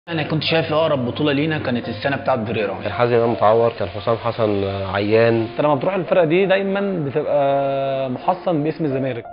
انا كنت شايف اقرب بطوله لينا كانت السنه بتاعت فيريرا كان حازم امام متعور كان حسام حسن عيان انت لما بتروح الفرقه دي دايما بتبقى محصن باسم الزمالك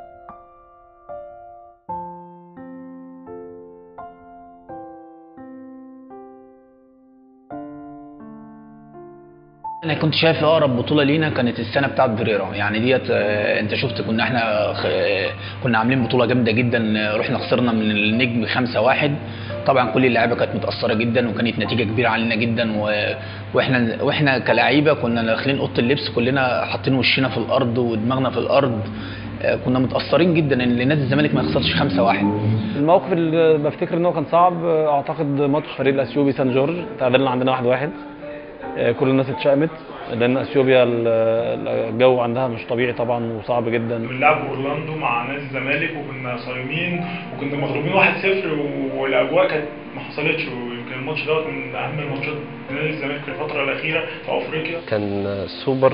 انا كنت شايف اقرب بطوله لينا كانت السنه بتاعت فيريرا يعني ديت آه، انت شفت كنا احنا خ- آه، كنا عاملين بطوله جامده جدا آه، رحنا خسرنا من النجم 5-1 طبعا كل اللعيبه كانت متاثره جدا وكانت نتيجه كبيره علينا جدا و... واحنا واحنا كلاعيبه كنا داخلين اوضه اللبس كلنا حاطين وشنا في الارض ودماغنا في الارض آه، كنا متاثرين جدا ان نادي الزمالك ما يخسرش 5-1 الموقف اللي بفتكر ان هو كان صعب اعتقد ماتش فريق الاثيوبي سان جورج تعادلنا عندنا واحد واحد آه، كل الناس اتشائمت لان اثيوبيا ال- الجو عندها مش طبيعي طبعا وصعب جدا بنلعب اورلاندو مع نادي الزمالك وكنا صايمين وكنا مغلوبين 1-0 والاجواء كانت ما حصلتش ويمكن الماتش دوت من اهم الماتشات نادي الزمالك في الفتره الاخيره في افريقيا كان السوبر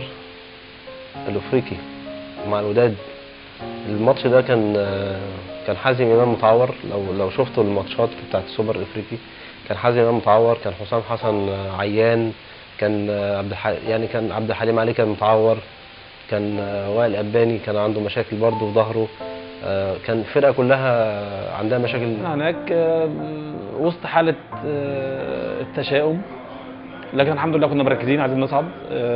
الافريقي مع الوداد الماتش ده كان كان حازم امام متعور لو لو شفتوا الماتشات بتاعت السوبر الافريقي كان حازم امام متعور كان حسام حسن عيان كان عبد الح... يعني كان عبد الحليم علي كان متعور كان وائل اباني كان عنده مشاكل برضه في ظهره كان الفرقه كلها عندها مشاكل احنا هناك آه، وسط حاله آه، التشاؤم لكن الحمد لله كنا مركزين عايزين نصعد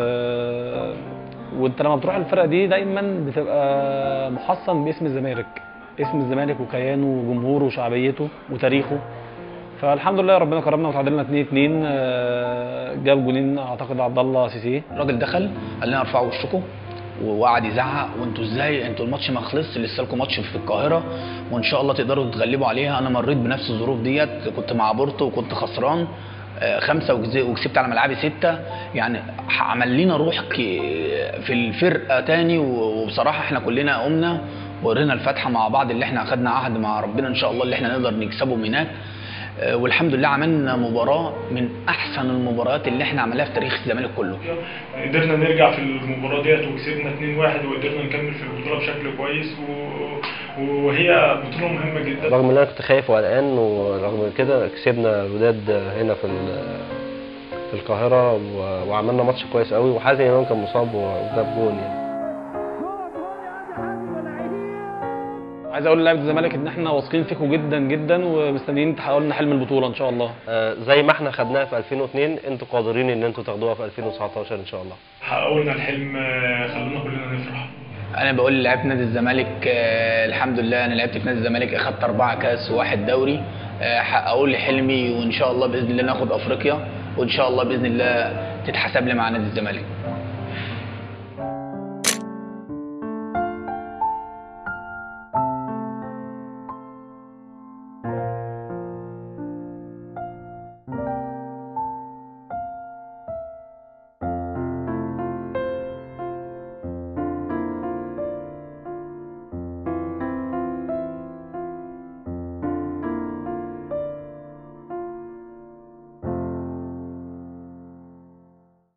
آه، وانت لما بتروح الفرقه دي دايما بتبقى محصن باسم الزمالك اسم الزمالك وكيانه وجمهوره وشعبيته وتاريخه فالحمد لله ربنا كرمنا وتعادلنا 2 2 آه، جاب جولين اعتقد عبد الله سيسي الراجل دخل قال لنا ارفعوا وشكم وقعد يزعق وانتوا ازاي انتوا الماتش ما خلصش لسه لكم ماتش في القاهره وان شاء الله تقدروا تتغلبوا عليها انا مريت بنفس الظروف ديت كنت مع بورتو وكنت خسران آه، خمسة وجز- وكسبت على ملعبي ستة يعني عمل لنا روح ك- في الفرقة تاني و- وبصراحة احنا كلنا قمنا وقرينا الفاتحة مع بعض اللي احنا أخدنا عهد مع ربنا إن شاء الله اللي احنا نقدر نكسبهم هناك آه، والحمد لله عملنا مباراة من أحسن المباريات اللي احنا عملناها في تاريخ الزمالك كله قدرنا نرجع في المباراه ديت وكسبنا 2-1 وقدرنا نكمل في البطوله بشكل كويس و... وهي بطوله مهمه جدا رغم ان انا كنت خايف وقلقان ورغم كده كسبنا الوداد هنا في ال- في القاهره و- وعملنا ماتش كويس قوي وحازم امام كان مصاب وجاب جول يعني عايز اقول للاعيبه الزمالك ان احنا واثقين فيكم جدا جدا ومستنيين تحققوا لنا حلم البطوله ان شاء الله آه، زي ما احنا خدناها في 2002 انتوا قادرين ان انتوا تاخدوها في 2019 ان شاء الله حققوا لنا الحلم آه، خلونا كلنا نفرح انا بقول لعيبه نادي الزمالك آه، الحمد لله انا لعبت في نادي الزمالك اخدت اربعه كاس وواحد دوري آه، حققوا لي حلمي وان شاء الله باذن الله ناخد افريقيا وان شاء الله باذن الله تتحسب لي مع نادي الزمالك